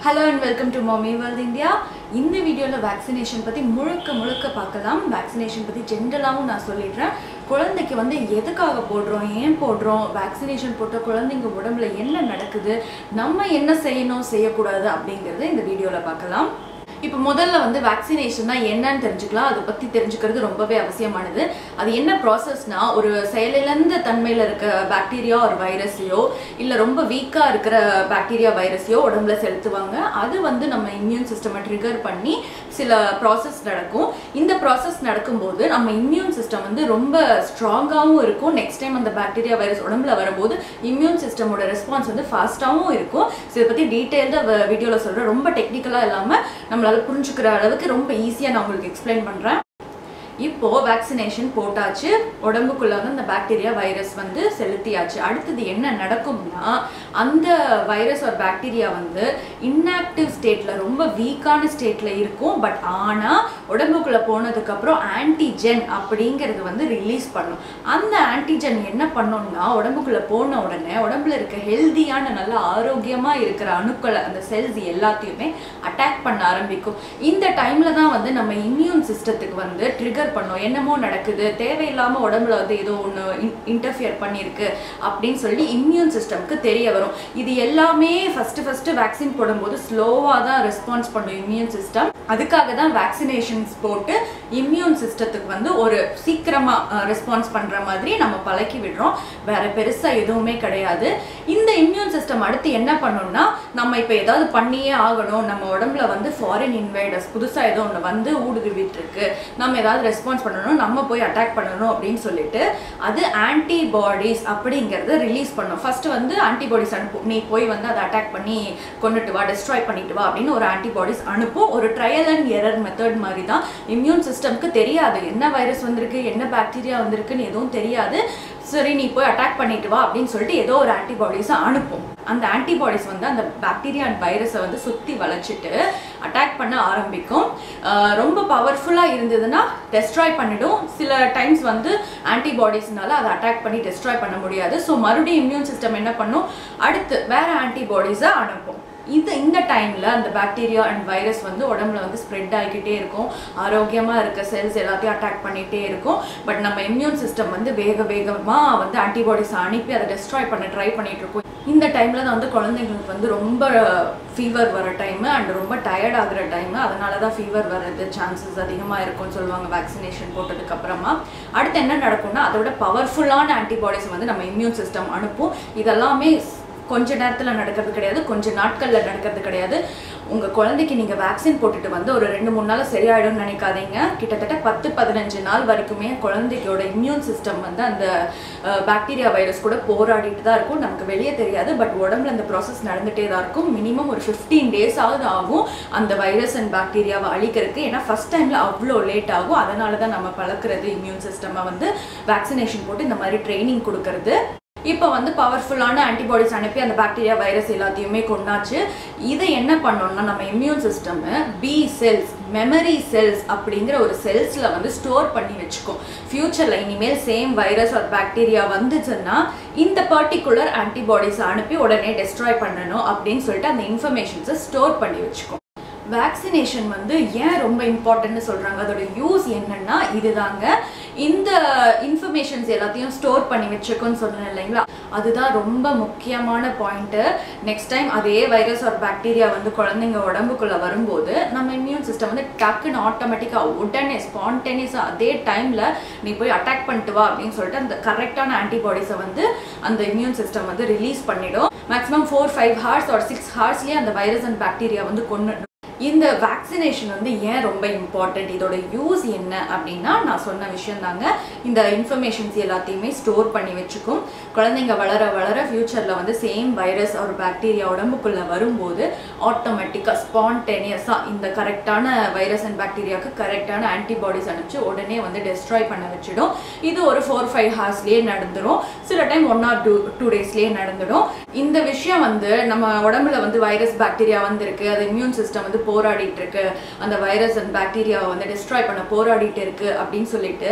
hello and welcome to mummy world India இந்த வீடியோவில் vaccination பற்றி முழுக்க முழுக்க பார்க்கலாம் வேக்சினேஷன் பற்றி ஜென்ரலாகவும் நான் சொல்லிடுறேன் குழந்தைக்கு வந்து எதுக்காக போடுறோம் ஏன் போடுறோம் வேக்சினேஷன் போட்ட குழந்தைங்க உடம்புல என்ன நடக்குது நம்ம என்ன செய்யணும் செய்யக்கூடாது அப்படிங்கிறத இந்த வீடியோவில் பார்க்கலாம் இப்போ முதல்ல வந்து வேக்சினேஷன்னா என்னன்னு தெரிஞ்சுக்கலாம் அதை பற்றி தெரிஞ்சுக்கிறது ரொம்பவே அவசியமானது அது என்ன ப்ராசஸ்னா ஒரு செயலிழந்த தன்மையில் இருக்க பாக்டீரியா ஒரு வைரஸையோ இல்லை ரொம்ப வீக்காக இருக்கிற பாக்டீரியா வைரஸையோ உடம்புல செலுத்துவாங்க அது வந்து நம்ம இம்யூன் சிஸ்டமை ட்ரிகர் பண்ணி சில ப்ராசஸ் நடக்கும் இந்த ப்ராசஸ் நடக்கும்போது நம்ம இம்யூன் சிஸ்டம் வந்து ரொம்ப ஸ்ட்ராங்காகவும் இருக்கும் நெக்ஸ்ட் டைம் அந்த பாக்டீரியா வைரஸ் உடம்புல வரும்போது இம்யூன் சிஸ்டமோட ரெஸ்பான்ஸ் வந்து ஃபாஸ்ட்டாகவும் இருக்கும் ஸோ இதை பற்றி டீட்டெயில்டாக வீடியோவில் சொல்கிறேன் ரொம்ப டெக்னிக்கலாக இல்லாமல் நம்மளால புரிஞ்சுக்கிற அளவுக்கு ரொம்ப ஈஸியாக நான் உங்களுக்கு எக்ஸ்பிளைன் பண்ணுறேன் இப்போ வேக்சினேஷன் போட்டாச்சு உடம்புக்குள்ள வந்து அந்த பாக்டீரியா வைரஸ் வந்து செலுத்தியாச்சு அடுத்தது என்ன நடக்கும்னா அந்த வைரஸ் ஒரு பாக்டீரியா வந்து இன்ஆக்டிவ் ஸ்டேட்ல ரொம்ப வீக்கான ஸ்டேட்ல இருக்கும் பட் ஆனா உடம்புக்குள்ள போனதுக்கு அப்புறம் ஆன்டிஜென் அப்படிங்கிறது வந்து ரிலீஸ் பண்ணும் அந்த ஆன்டிஜென் என்ன பண்ணும்னா உடம்புக்குள்ள போன உடனே உடம்புல இருக்க ஹெல்தியான நல்ல ஆரோக்கியமா இருக்கிற அணுக்களை அந்த செல்ஸ் எல்லாத்தையுமே அட்டாக் பண்ண ஆரம்பிக்கும் இந்த டைம்ல தான் வந்து நம்ம இம்யூன் சிஸ்டத்துக்கு வந்து ட்ரிகர் பண்ணும் என்னமோ நடக்குது தேவையில்லாம உடம்புல வந்து ஏதோ ஒன்று இன்டர்ஃபியர் பண்ணியிருக்கு அப்படின்னு சொல்லி இம்யூன் சிஸ்டம்க்கு தெரிய வரும் இது எல்லாமே ஃபர்ஸ்ட் ஃபர்ஸ்ட் வேக்சின் போடும்போது ஸ்லோவாக தான் ரெஸ்பான்ஸ் பண்ணும் இம்யூன் சிஸ்டம் அதுக்காக தான் வேக்சினேஷன்ஸ் போட்டு இம்யூன் சிஸ்டத்துக்கு வந்து ஒரு சீக்கிரமா ரெஸ்பான்ஸ் பண்ற மாதிரி நம்ம பழக்கி விடுறோம் வேற பெருசா எதுவுமே கிடையாது இந்த இம்யூன் சிஸ்டம் அடுத்து என்ன பண்ணணும்னா நம்ம இப்போ ஏதாவது பண்ணியே ஆகணும் நம்ம உடம்புல வந்து ஃபாரின் இன்வைடர்ஸ் புதுசா ஏதோ ஒன்று வந்து ஊடுருவிட்டு இருக்கு நம்ம ஏதாவது ரெஸ்பான்ஸ் பண்ணணும் நம்ம போய் அட்டாக் பண்ணணும் அப்படின்னு சொல்லிட்டு அது ஆன்டிபாடிஸ் அப்படிங்கிறத ரிலீஸ் பண்ணும் ஃபர்ஸ்ட் வந்து ஆன்டிபாடிஸ் அனுப்பும் நீ போய் வந்து அதை அட்டாக் பண்ணி கொண்டுட்டு வா டெஸ்ட்ராய் பண்ணிட்டு வா அப்படின்னு ஒரு ஆன்டிபாடிஸ் அனுப்பும் ஒரு ட்ரையல் அண்ட் எரர் மெத்தட் மாதிரி தான் இம்யூன் சிஸ்டம்க்கு தெரியாது என்ன வைரஸ் வந்திருக்கு என்ன பாக்டீரியா வந்திருக்குன்னு எதுவும் தெரியாது சரி நீ போய் அட்டாக் பண்ணிட்டு வா அப்படின்னு சொல்லிட்டு ஏதோ ஒரு ஆன்டிபாடிஸை அனுப்பும் அந்த ஆன்டிபாடிஸ் வந்து அந்த பாக்டீரியா அண்ட் வைரஸை வந்து சுற்றி வளைச்சிட்டு அட்டாக் பண்ண ஆரம்பிக்கும் ரொம்ப பவர்ஃபுல்லாக இருந்ததுன்னா டெஸ்ட்ராய் பண்ணிடும் சில டைம்ஸ் வந்து ஆன்டிபாடிஸ்னால அதை அட்டாக் பண்ணி டெஸ்ட்ராய் பண்ண முடியாது ஸோ மறுபடியும் இம்யூன் சிஸ்டம் என்ன பண்ணும் அடுத்து வேற ஆன்டிபாடிஸை அனுப்பும் இது இந்த டைமில் அந்த பாக்டீரியா அண்ட் வைரஸ் வந்து உடம்புல வந்து ஸ்ப்ரெட் ஆகிக்கிட்டே இருக்கும் ஆரோக்கியமாக இருக்க செல்ஸ் எல்லாத்தையும் அட்டாக் பண்ணிகிட்டே இருக்கும் பட் நம்ம இம்யூன் சிஸ்டம் வந்து வேக வேகமாக வந்து ஆன்டிபாடிஸ் அனுப்பி அதை டெஸ்ட்ராய் பண்ண ட்ரை பண்ணிட்டு இருக்கோம் இந்த டைமில் தான் வந்து குழந்தைங்களுக்கு வந்து ரொம்ப ஃபீவர் வர டைமு அண்ட் ரொம்ப டயர்ட் ஆகுற டைமு அதனால தான் ஃபீவர் வர்றது சான்சஸ் அதிகமாக இருக்கும்னு சொல்லுவாங்க வேக்சினேஷன் போட்டதுக்கு அப்புறமா அடுத்து என்ன நடக்கும்னா அதோட பவர்ஃபுல்லான ஆன்டிபாடிஸ் வந்து நம்ம இம்யூன் சிஸ்டம் அனுப்பும் இதெல்லாமே கொஞ்ச நேரத்தில் நடக்கிறது கிடையாது கொஞ்ச நாட்களில் நடக்கிறது கிடையாது உங்கள் குழந்தைக்கு நீங்கள் வேக்சின் போட்டுட்டு வந்து ஒரு ரெண்டு மூணு நாள் சரியாயிடும்னு நினைக்காதீங்க கிட்டத்தட்ட பத்து பதினஞ்சு நாள் வரைக்குமே குழந்தைக்கோட இம்யூன் சிஸ்டம் வந்து அந்த பாக்டீரியா வைரஸ் கூட போராடிட்டு தான் இருக்கும் நமக்கு வெளியே தெரியாது பட் உடம்புல அந்த ப்ராசஸ் நடந்துகிட்டே தான் இருக்கும் மினிமம் ஒரு ஃபிஃப்டீன் டேஸ் ஆகுது ஆகும் அந்த வைரஸ் அண்ட் பாக்டீரியாவை அழிக்கிறதுக்கு ஏன்னா ஃபஸ்ட் டைமில் அவ்வளோ லேட் ஆகும் அதனால தான் நம்ம பழக்கிறது இம்யூன் சிஸ்டமை வந்து வேக்சினேஷன் போட்டு இந்த மாதிரி ட்ரைனிங் கொடுக்கறது இப்போ வந்து பவர்ஃபுல்லான ஆன்டிபாடிஸ் அனுப்பி அந்த பாக்டீரியா வைரஸ் எல்லாத்தையுமே கொண்டாச்சு இதை என்ன பண்ணோம்னா நம்ம immune system B cells memory cells அப்படிங்கிற ஒரு செல்ஸில் வந்து ஸ்டோர் பண்ணி வச்சுக்கும் ஃப்யூச்சரில் இனிமேல் சேம் வைரஸ் ஒரு பாக்டீரியா வந்துச்சுன்னா இந்த பர்டிகுலர் ஆன்டிபாடிஸை அனுப்பி உடனே டெஸ்ட்ராய் பண்ணணும் அப்படின்னு சொல்லிட்டு அந்த இன்ஃபர்மேஷன்ஸை ஸ்டோர் பண்ணி வச்சுக்கும் வேக்சினேஷன் வந்து ஏன் ரொம்ப இம்பார்ட்டன்ட்னு சொல்கிறாங்க அதோட யூஸ் என்னன்னா இதுதாங்க இந்த இன்ஃபர்மேஷன்ஸ் எல்லாத்தையும் ஸ்டோர் பண்ணி வச்சுக்கோன்னு சொன்னேன் இல்லைங்களா அதுதான் ரொம்ப முக்கியமான பாயிண்ட்டு நெக்ஸ்ட் டைம் அதே வைரஸ் ஒரு பாக்டீரியா வந்து குழந்தைங்க உடம்புக்குள்ளே வரும்போது நம்ம இம்யூன் சிஸ்டம் வந்து டக்குன்னு ஆட்டோமேட்டிக்காக உடனே ஸ்பான்டேனியஸாக அதே டைமில் நீ போய் அட்டாக் பண்ணிட்டு வா அப்படின்னு சொல்லிட்டு அந்த கரெக்டான ஆன்டிபாடிஸை வந்து அந்த இம்யூன் சிஸ்டம் வந்து ரிலீஸ் பண்ணிடும் மேக்ஸிமம் ஃபோர் ஃபைவ் ஹார்ஸ் ஒரு சிக்ஸ் ஹார்ஸ்லேயே அந்த வைரஸ் அண்ட் பாக்டீரியா வந்து கொண்டு இந்த வேக்சினேஷன் வந்து ஏன் ரொம்ப இம்பார்ட்டண்ட் இதோட யூஸ் என்ன அப்படின்னா நான் சொன்ன விஷயம் தாங்க இந்த இன்ஃபர்மேஷன்ஸ் எல்லாத்தையுமே ஸ்டோர் பண்ணி வச்சுக்கும் குழந்தைங்க வளர வளர ஃப்யூச்சரில் வந்து சேம் வைரஸ் ஒரு பாக்டீரியா உடம்புக்குள்ளே வரும்போது ஆட்டோமேட்டிக்காக ஸ்பான்டேனியஸாக இந்த கரெக்டான வைரஸ் அண்ட் பாக்டீரியாவுக்கு கரெக்டான ஆன்டிபாடிஸ் அனுப்பிச்சு உடனே வந்து டெஸ்ட்ராய் பண்ண வச்சிடும் இது ஒரு ஃபோர் ஃபைவ் ஹார்ஸ்லேயே நடந்துடும் சில time one or two two டேஸ்லேயே நடந்துடும் இந்த விஷயம் வந்து நம்ம உடம்புல வந்து வைரஸ் பாக்டீரியா வந்திருக்கு அது இம்யூன் சிஸ்டம் வந்து போராடிட்டு இருக்கு அந்த வைரஸ் அண்ட் பாக்டீரியாவை வந்து டிஸ்ட்ராய் பண்ண போராடிட்டு இருக்கு அப்படின்னு சொல்லிட்டு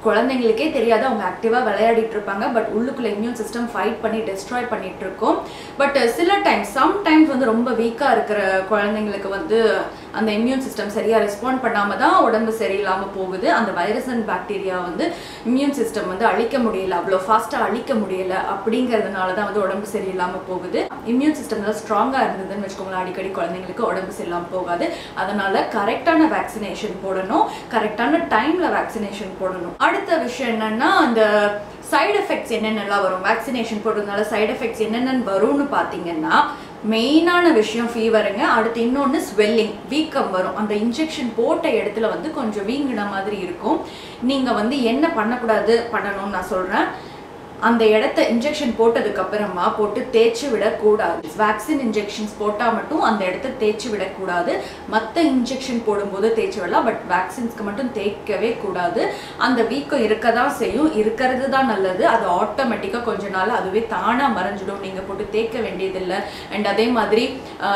குழந்தைங்களுக்கே தெரியாது அவங்க ஆக்டிவாக விளையாடிட்டு இருப்பாங்க பட் உள்ளுக்குள்ள இம்யூன் சிஸ்டம் ஃபைட் பண்ணி டெஸ்ட்ராய் பண்ணிட்டு இருக்கோம் பட் சில டைம்ஸ் சம் டைம்ஸ் வந்து ரொம்ப வீக்காக இருக்கிற குழந்தைங்களுக்கு வந்து அந்த இம்யூன் சிஸ்டம் சரியாக ரெஸ்பாண்ட் பண்ணாமல் தான் உடம்பு சரியில்லாமல் போகுது அந்த வைரஸ் அண்ட் பாக்டீரியா வந்து இம்யூன் சிஸ்டம் வந்து அழிக்க முடியல அவ்வளோ ஃபாஸ்ட்டாக அழிக்க முடியல அப்படிங்கிறதுனால தான் வந்து உடம்பு சரியில்லாமல் போகுது இம்யூன் சிஸ்டம் நல்லா ஸ்ட்ராங்காக இருந்ததுன்னு வச்சுக்கோங்களேன் அடிக்கடி குழந்தைங்களுக்கு உடம்பு சரியில்லாமல் போகாது அதனால கரெக்டான வேக்சினேஷன் போடணும் கரெக்டான டைமில் வேக்சினேஷன் போடணும் அடுத்த விஷயம் என்னன்னா அந்த சைடு எஃபெக்ட்ஸ் என்னென்னலாம் வரும் வேக்சினேஷன் போடுறதுனால சைடு எஃபெக்ட்ஸ் என்னென்னு வரும்னு பார்த்தீங்கன்னா மெயினான விஷயம் ஃபீவருங்க அடுத்து இன்னொன்று ஸ்வெல்லிங் வீக்கம் வரும் அந்த இன்ஜெக்ஷன் போட்ட இடத்துல வந்து கொஞ்சம் வீங்கின மாதிரி இருக்கும் நீங்கள் வந்து என்ன பண்ணக்கூடாது பண்ணணும்னு நான் சொல்கிறேன் அந்த இடத்த இன்ஜெக்ஷன் போட்டதுக்கு அப்புறமா போட்டு தேய்ச்சி விடக்கூடாது வேக்சின் இன்ஜெக்ஷன்ஸ் போட்டால் மட்டும் அந்த இடத்த தேய்ச்சி விடக்கூடாது மற்ற இன்ஜெக்ஷன் போடும்போது தேய்ச்சி விடலாம் பட் வேக்சின்ஸ்க்கு மட்டும் தேய்க்கவே கூடாது அந்த வீக்கம் இருக்க தான் செய்யும் இருக்கிறது தான் நல்லது அது ஆட்டோமேட்டிக்காக கொஞ்ச நாள் அதுவே தானாக மறைஞ்சிடும் நீங்கள் போட்டு தேய்க்க வேண்டியதில்லை அண்ட் அதே மாதிரி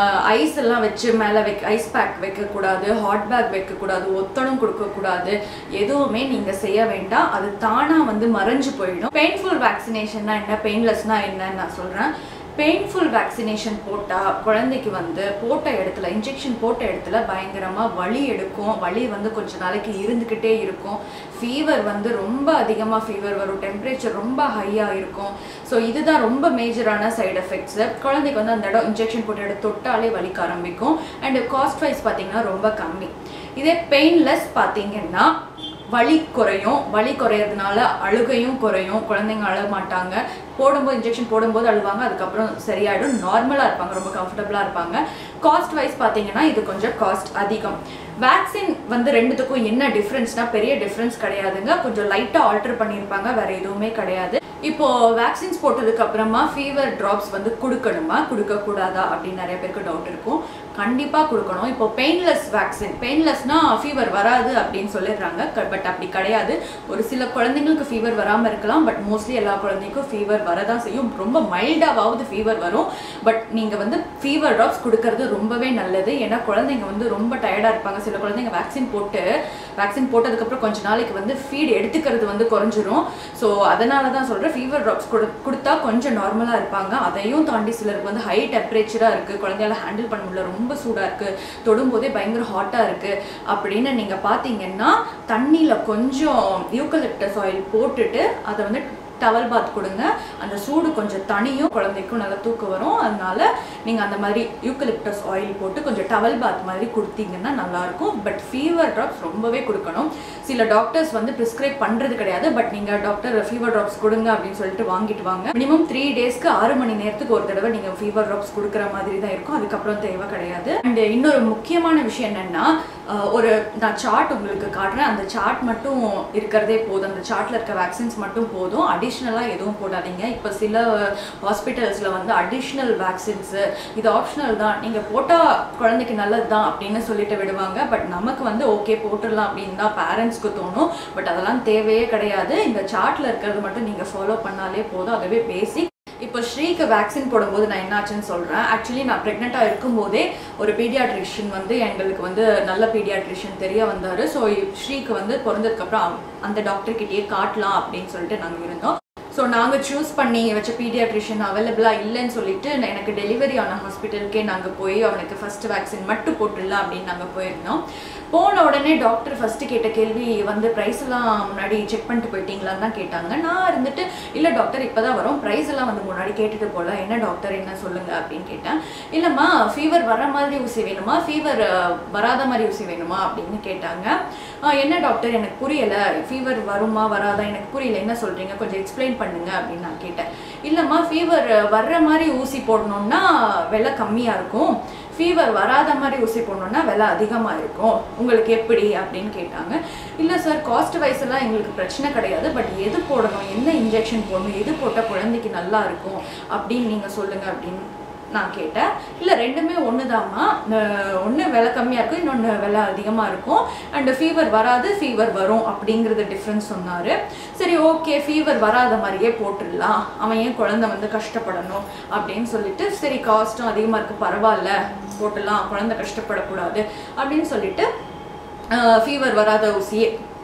ஐஸ் எல்லாம் வச்சு மேலே வைக்க ஐஸ் பேக் வைக்கக்கூடாது ஹாட் பேக் வைக்கக்கூடாது ஒத்தடம் கொடுக்கக்கூடாது எதுவுமே நீங்கள் செய்ய வேண்டாம் அது தானாக வந்து மறைஞ்சு போயிடும் பெயின்ஃபுல் வேக்சினேஷன்னா என்ன பெயின்லெஸ்னா என்னன்னு நான் சொல்கிறேன் பெயின்ஃபுல் வேக்சினேஷன் போட்டால் குழந்தைக்கு வந்து போட்ட இடத்துல இன்ஜெக்ஷன் போட்ட இடத்துல பயங்கரமாக வலி எடுக்கும் வலி வந்து கொஞ்ச நாளைக்கு இருந்துக்கிட்டே இருக்கும் ஃபீவர் வந்து ரொம்ப அதிகமாக ஃபீவர் வரும் டெம்பரேச்சர் ரொம்ப ஹையாக இருக்கும் ஸோ இதுதான் ரொம்ப மேஜரான சைடு எஃபெக்ட்ஸு குழந்தைக்கு வந்து அந்த இடம் இன்ஜெக்ஷன் போட்ட இடம் தொட்டாலே வலிக்க ஆரம்பிக்கும் அண்ட் காஸ்ட் வைஸ் பார்த்தீங்கன்னா ரொம்ப கம்மி இதே பெயின்லெஸ் பார்த்தீங்கன்னா வலி குறையும் வலி குறையிறதுனால அழுகையும் குறையும் குழந்தைங்க அழ மாட்டாங்க போடும்போது இன்ஜெக்ஷன் போடும்போது அழுவாங்க அதுக்கப்புறம் சரியாயிடும் நார்மலாக இருப்பாங்க ரொம்ப கம்ஃபர்டபுளாக இருப்பாங்க காஸ்ட் வைஸ் பார்த்தீங்கன்னா இது கொஞ்சம் காஸ்ட் அதிகம் வேக்சின் வந்து ரெண்டுத்துக்கும் என்ன டிஃப்ரென்ஸ்னா பெரிய டிஃப்ரென்ஸ் கிடையாதுங்க கொஞ்சம் லைட்டாக ஆல்டர் பண்ணியிருப்பாங்க வேற எதுவுமே கிடையாது இப்போ வேக்சின்ஸ் போட்டதுக்கு அப்புறமா ஃபீவர் ட்ராப்ஸ் வந்து கொடுக்கணுமா கொடுக்க கூடாதா அப்படின்னு நிறைய பேருக்கு டவுட் இருக்கும் கண்டிப்பாக கொடுக்கணும் இப்போ பெயின்லெஸ் வேக்சின் பெயின்லெஸ்னா ஃபீவர் வராது அப்படின்னு சொல்லிடுறாங்க பட் அப்படி கிடையாது ஒரு சில குழந்தைங்களுக்கு ஃபீவர் வராமல் இருக்கலாம் பட் மோஸ்ட்லி எல்லா குழந்தைக்கும் ஃபீவர் வரதான் செய்யும் ரொம்ப மைல்டாவது ஃபீவர் வரும் பட் நீங்கள் வந்து ஃபீவர் ட்ராப்ஸ் கொடுக்கறது ரொம்பவே நல்லது ஏன்னா குழந்தைங்க வந்து ரொம்ப டயர்டாக இருப்பாங்க சில குழந்தைங்க வேக்சின் போட்டு வேக்சின் போட்டதுக்கப்புறம் கொஞ்ச நாளைக்கு வந்து ஃபீட் எடுத்துக்கிறது வந்து குறைஞ்சிரும் ஸோ அதனால தான் சொல்கிறேன் ஃபீவர் ட்ராப்ஸ் கொடு கொடுத்தா கொஞ்சம் நார்மலாக இருப்பாங்க அதையும் தாண்டி சிலருக்கு வந்து ஹை டெம்பரேச்சராக இருக்குது குழந்தையால ஹேண்டில் பண்ண முடியல ரொம்ப சூடாக இருக்குது தொடும்போதே பயங்கர ஹாட்டாக இருக்குது அப்படின்னு நீங்கள் பார்த்தீங்கன்னா தண்ணியில் கொஞ்சம் யூக்கலிப்டஸ் ஆயில் போட்டுட்டு அதை வந்து டவல் பாத் கொடுங்க அந்த சூடு கொஞ்சம் தனியும் குழந்தைக்கும் நல்லா தூக்கம் வரும் அதனால நீங்கள் அந்த மாதிரி யூக்கலிப்டஸ் ஆயில் போட்டு கொஞ்சம் டவல் பாத் மாதிரி கொடுத்தீங்கன்னா நல்லாயிருக்கும் பட் ஃபீவர் ட்ராப்ஸ் ரொம்பவே கொடுக்கணும் சில டாக்டர்ஸ் வந்து ப்ரிஸ்கிரைப் பண்ணுறது கிடையாது பட் நீங்கள் டாக்டர் ஃபீவர் ட்ராப்ஸ் கொடுங்க அப்படின்னு சொல்லிட்டு வாங்கிட்டு வாங்க மினிமம் த்ரீ டேஸ்க்கு ஆறு மணி நேரத்துக்கு ஒரு தடவை நீங்கள் ஃபீவர் ட்ராப்ஸ் கொடுக்குற மாதிரி தான் இருக்கும் அதுக்கப்புறம் தேவை கிடையாது அண்ட் இன்னொரு முக்கியமான விஷயம் என்னென்னா ஒரு நான் சார்ட் உங்களுக்கு காட்டுறேன் அந்த சார்ட் மட்டும் இருக்கிறதே போதும் அந்த சார்ட்டில் இருக்க வேக்சின்ஸ் மட்டும் போதும் அடிஷ்னலாக எதுவும் போடாதீங்க இப்போ சில ஹாஸ்பிட்டல்ஸில் வந்து அடிஷ்னல் வேக்சின்ஸு இது ஆப்ஷனல் தான் நீங்கள் போட்டால் குழந்தைக்கு நல்லது தான் அப்படின்னு சொல்லிட்டு விடுவாங்க பட் நமக்கு வந்து ஓகே போட்டுடலாம் அப்படின்னு தான் பேரண்ட்ஸ்க்கு தோணும் பட் அதெல்லாம் தேவையே கிடையாது இந்த சார்ட்டில் இருக்கிறது மட்டும் நீங்கள் ஃபாலோ பண்ணாலே போதும் அதுவே பேசிக் இப்போ ஸ்ரீக்கு வேக்சின் போடும்போது நான் என்னாச்சுன்னு சொல்கிறேன் ஆக்சுவலி நான் ப்ரெக்னெண்ட்டாக இருக்கும்போதே ஒரு பீடியாட்ரிஷியன் வந்து எங்களுக்கு வந்து நல்ல பீடியாட்ரிஷியன் தெரிய வந்தார் ஸோ ஸ்ரீக்கு வந்து பிறந்ததுக்கப்புறம் அந்த டாக்டர்கிட்டயே காட்டலாம் அப்படின்னு சொல்லிட்டு நாங்கள் இருந்தோம் ஸோ நாங்கள் சூஸ் பண்ணி வச்ச பீடியாட்ரிஷியன் அவைலபிளாக இல்லைன்னு சொல்லிட்டு நான் எனக்கு டெலிவரி ஆன ஹாஸ்பிட்டலுக்கே நாங்கள் போய் அவனுக்கு ஃபர்ஸ்ட் வேக்சின் மட்டும் போட்டுடலாம் அப்படின்னு நாங்கள் போயிருந்தோம் போன உடனே டாக்டர் ஃபஸ்ட்டு கேட்ட கேள்வி வந்து ப்ரைஸ் எல்லாம் முன்னாடி செக் பண்ணிட்டு போயிட்டீங்களான்னு தான் கேட்டாங்க நான் இருந்துட்டு இல்லை டாக்டர் இப்போ தான் வரும் ப்ரைஸ் எல்லாம் வந்து முன்னாடி கேட்டுட்டு போல என்ன டாக்டர் என்ன சொல்லுங்க அப்படின்னு கேட்டேன் இல்லைம்மா ஃபீவர் வர மாதிரி ஊசி வேணுமா ஃபீவர் வராத மாதிரி ஊசி வேணுமா அப்படின்னு கேட்டாங்க "ஆ, என்ன டாக்டர் எனக்கு புரியலை ஃபீவர் வருமா வராதா எனக்கு புரியல என்ன சொல்கிறீங்க கொஞ்சம் எக்ஸ்பிளைன் பண்ணுங்க அப்படின்னு நான் கேட்டேன் இல்லைம்மா ஃபீவர் வர்ற மாதிரி ஊசி போடணும்னா விலை கம்மியாக இருக்கும் ஃபீவர் வராத மாதிரி ஊசி போடணும்னா விலை அதிகமாக இருக்கும் உங்களுக்கு எப்படி அப்படின்னு கேட்டாங்க இல்லை சார் காஸ்ட் வைஸ் எல்லாம் எங்களுக்கு பிரச்சனை கிடையாது பட் எது போடணும் என்ன இன்ஜெக்ஷன் போடணும் எது போட்டால் குழந்தைக்கு நல்லா இருக்கும் அப்படின்னு நீங்கள் சொல்லுங்கள் அப்படின்னு நான் கேட்டேன் இல்லை ரெண்டுமே ஒன்று தாம்மா ஒன்று விலை கம்மியாக இருக்கும் இன்னொன்று விலை அதிகமாக இருக்கும் அண்ட் ஃபீவர் வராது ஃபீவர் வரும் அப்படிங்கிறது டிஃப்ரென்ஸ் சொன்னார் சரி ஓகே ஃபீவர் வராத மாதிரியே போட்டுடலாம் அவன் ஏன் குழந்தை வந்து கஷ்டப்படணும் அப்படின்னு சொல்லிட்டு சரி காஸ்ட்டும் அதிகமாக இருக்குது பரவாயில்ல போட்டுடலாம் குழந்தை கஷ்டப்படக்கூடாது அப்படின்னு சொல்லிட்டு ஃபீவர் வராத ஊசியே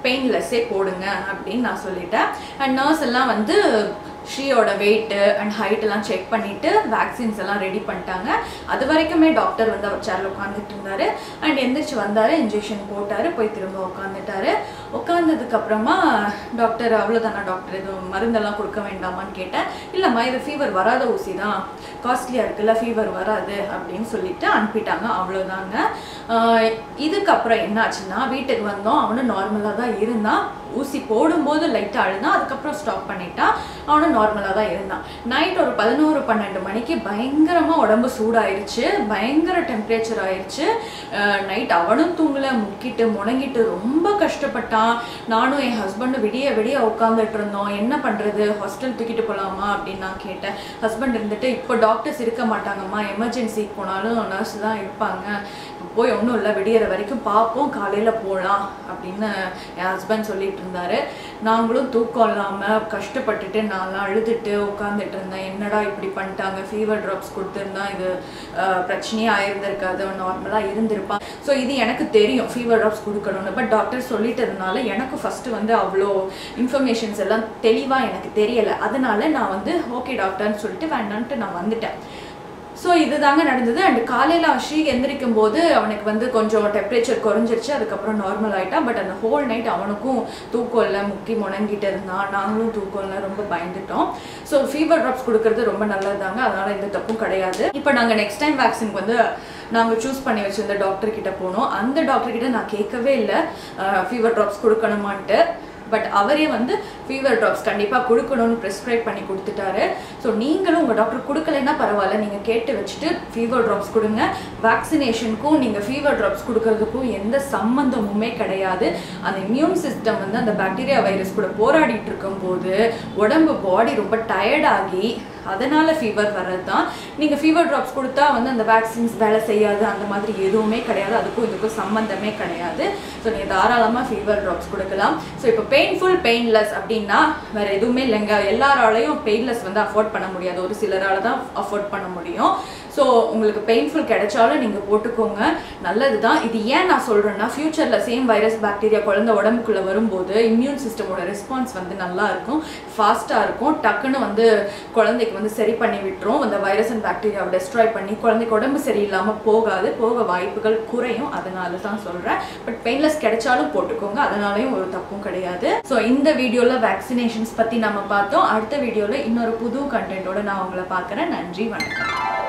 பெயின்லெஸ்ஸே போடுங்க அப்படின்னு நான் சொல்லிட்டேன் அண்ட் நர்ஸ் எல்லாம் வந்து ஷீயோட வெயிட்டு அண்ட் ஹைட் எல்லாம் செக் பண்ணிட்டு வேக்சின்ஸ் எல்லாம் ரெடி பண்ணிட்டாங்க அது வரைக்குமே டாக்டர் வந்து அவர் சேரில் உட்காந்துட்டு இருந்தாரு அண்ட் எந்திரிச்சு வந்தாரு இன்ஜெக்ஷன் போட்டாரு போய் திரும்ப உட்காந்துட்டாரு உட்காந்ததுக்கு அப்புறமா டாக்டர் அவ்வளோதானா டாக்டர் எதுவும் மருந்தெல்லாம் கொடுக்க வேண்டாமான்னு கேட்டேன் இல்லைம்மா இது ஃபீவர் வராத ஊசி தான் காஸ்ட்லியாக இருக்குல்ல ஃபீவர் வராது அப்படின்னு சொல்லிட்டு அனுப்பிட்டாங்க அவ்வளோதாங்க ஆஹ் இதுக்கப்புறம் என்னாச்சுன்னா வீட்டுக்கு வந்தோம் அவனும் நார்மலாக தான் இருந்தான் ஊசி போடும்போது லைட்டாக அழுதான் அதுக்கப்புறம் ஸ்டாப் பண்ணிட்டான் அவனும் நார்மலாக தான் இருந்தான் நைட் ஒரு பதினோரு பன்னெண்டு மணிக்கு பயங்கரமாக உடம்பு சூடாயிருச்சு பயங்கர டெம்பரேச்சர் ஆயிருச்சு நைட் அவனும் தூங்கல முக்கிட்டு முணங்கிட்டு ரொம்ப கஷ்டப்பட்டான் நானும் என் ஹஸ்பண்டும் விடிய விடிய உட்காந்துட்டு இருந்தோம் என்ன பண்ணுறது ஹாஸ்டல் தூக்கிட்டு போகலாமா அப்படின்னு நான் கேட்டேன் ஹஸ்பண்ட் இருந்துட்டு இப்போ டாக்டர்ஸ் இருக்க மாட்டாங்கம்மா எமர்ஜென்சிக்கு போனாலும் நர்ஸ் தான் இருப்பாங்க போய் ஒன்றும் இல்லை விடியற வரைக்கும் பார்ப்போம் காலையில் போகலாம் அப்படின்னு என் ஹஸ்பண்ட் சொல்லிட்டு இருந்தாரு நாங்களும் தூக்கம் இல்லாமல் கஷ்டப்பட்டுட்டு நான்லாம் அழுதுட்டு உட்காந்துட்டு இருந்தேன் என்னடா இப்படி பண்ணிட்டாங்க ஃபீவர் ட்ராப்ஸ் கொடுத்துருந்தா இது அஹ், பிரச்சனையே ஆயிருந்திருக்காது நார்மலாக இருந்திருப்பான் ஸோ இது எனக்கு தெரியும் ஃபீவர் ட்ராப்ஸ் கொடுக்கணும்னு பட் டாக்டர் சொல்லிட்டதுனால எனக்கு ஃபஸ்ட்டு வந்து அவ்வளோ இன்ஃபர்மேஷன்ஸ் எல்லாம் தெளிவாக எனக்கு தெரியலை அதனால நான் வந்து ஓகே டாக்டர்னு சொல்லிட்டு வேண்டான்ட்டு நான் வந்துட்டேன் ஸோ இதுதாங்க நடந்தது அண்ட் காலையில் ஸ்ரீ எந்திரிக்கும் போது அவனுக்கு வந்து கொஞ்சம் டெம்பரேச்சர் குறைஞ்சிருச்சு அதுக்கப்புறம் நார்மல் ஆயிட்டான் பட் அந்த ஹோல் நைட் அவனுக்கும் தூக்கம் இல்லை முக்கி முணங்கிட்டு இருந்தான் நாங்களும் தூக்கம் இல்லை ரொம்ப பயந்துட்டோம் ஸோ ஃபீவர் ட்ராப்ஸ் கொடுக்கறது ரொம்ப நல்லதுதாங்க அதனால எந்த தப்பும் கிடையாது இப்போ நாங்கள் நெக்ஸ்ட் டைம் வேக்சின் வந்து நாங்கள் சூஸ் பண்ணி வச்சிருந்த டாக்டர் கிட்ட போனோம் அந்த டாக்டர் கிட்ட நான் கேட்கவே இல்லை ஃபீவர் ட்ராப்ஸ் கொடுக்கணுமான்ட்டு பட் அவரே வந்து ஃபீவர் ட்ராப்ஸ் கண்டிப்பாக கொடுக்கணும்னு ப்ரிஸ்கிரைப் பண்ணி கொடுத்துட்டாரு ஸோ நீங்களும் உங்கள் டாக்டர் கொடுக்கலைன்னா பரவாயில்ல நீங்கள் கேட்டு வச்சுட்டு ஃபீவர் ட்ராப்ஸ் கொடுங்க வேக்சினேஷனுக்கும் நீங்கள் ஃபீவர் ட்ராப்ஸ் கொடுக்கறதுக்கும் எந்த சம்மந்தமுமே கிடையாது அந்த இம்யூன் சிஸ்டம் வந்து அந்த பாக்டீரியா வைரஸ் கூட போராடிட்டு இருக்கும்போது உடம்பு பாடி ரொம்ப டயர்டாகி அதனால ஃபீவர் வர்றது தான் நீங்கள் ஃபீவர் ட்ராப்ஸ் கொடுத்தா வந்து அந்த வேக்சின்ஸ் வேலை செய்யாது அந்த மாதிரி எதுவுமே கிடையாது அதுக்கும் இதுக்கும் சம்மந்தமே கிடையாது ஸோ நீங்கள் தாராளமாக ஃபீவர் ட்ராப்ஸ் கொடுக்கலாம் ஸோ இப்போ பெயின்ஃபுல் பெயின்லெஸ் அப்படின்னா வேற எதுவுமே இல்லைங்க எல்லாராலையும் பெயின்லெஸ் வந்து அஃபோர்ட் பண்ண முடியாது ஒரு சிலரால தான் அஃபோர்ட் பண்ண முடியும் ஸோ உங்களுக்கு பெயின்ஃபுல் கிடைச்சாலும் நீங்கள் போட்டுக்கோங்க நல்லது தான் இது ஏன் நான் சொல்கிறேன்னா ஃப்யூச்சரில் சேம் வைரஸ் பாக்டீரியா குழந்தை உடம்புக்குள்ளே வரும்போது இம்யூன் சிஸ்டமோட ரெஸ்பான்ஸ் வந்து நல்லா இருக்கும் ஃபாஸ்ட்டாக இருக்கும் டக்குன்னு வந்து குழந்தைக்கு வந்து சரி பண்ணி விட்டுரும் அந்த வைரஸ் அண்ட் பாக்டீரியாவை டெஸ்ட்ராய் பண்ணி குழந்தைக்கு உடம்பு சரியில்லாமல் போகாது போக வாய்ப்புகள் குறையும் அதனால தான் சொல்கிறேன் பட் பெயின்லெஸ் கிடைச்சாலும் போட்டுக்கோங்க அதனாலையும் ஒரு தப்பும் கிடையாது ஸோ இந்த வீடியோவில் வேக்சினேஷன்ஸ் பற்றி நம்ம பார்த்தோம் அடுத்த வீடியோவில் இன்னொரு புது கண்டென்ட்டோட நான் உங்களை பார்க்குறேன் நன்றி வணக்கம்